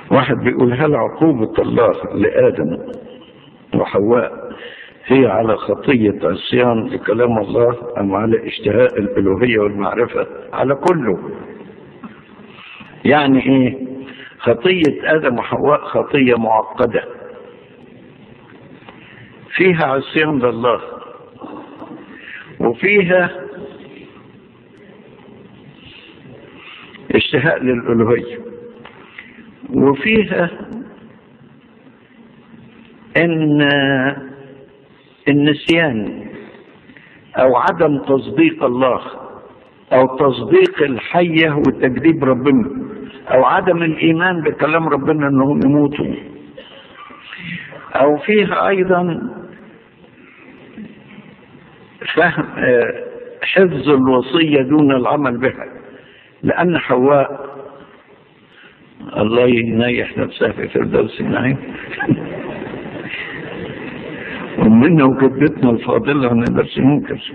واحد بيقول هل عقوبة الله لآدم وحواء هي على خطية عصيان لكلام الله أم على اشتهاء الألوهية والمعرفة على كله يعني إيه خطية آدم وحواء خطية معقدة فيها عصيان لله وفيها اشتهاء للألوهية وفيها ان النسيان او عدم تصديق الله او تصديق الحية وتكذيب ربنا او عدم الايمان بكلام ربنا انهم يموتوا او فيها ايضا فهم حفظ الوصية دون العمل بها لان حواء الله ينيح نفسها في فردوس النعيم ومنا وجدتنا الفاضلة ما نقدرش ننكر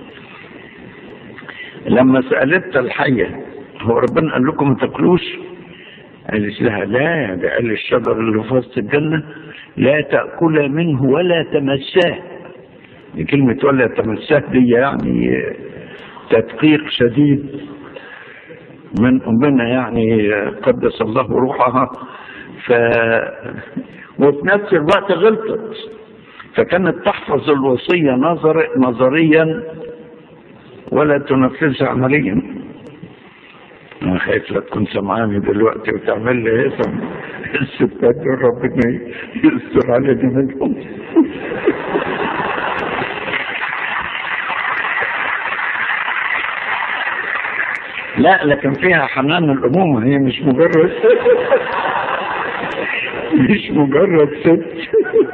لما سألت الحية هو ربنا قال لكم ما تاكلوش قالت لها لا ده قال الشجر اللي في وسط الجنة لا تأكل منه ولا تمساه دي كلمة ولا تمساه دي يعني تدقيق شديد من أمنا يعني قدس الله روحها ف وفي نفس الوقت غلطت فكانت تحفظ الوصية نظر نظريا ولا تنفذها عمليا أنا خايف لا تكون سمعاني دلوقتي وتعمل لي هيثم الستات دول ربنا يستر علينا منهم لا لكن فيها حنان الأمومة هي مش مجرد مش مجرد ست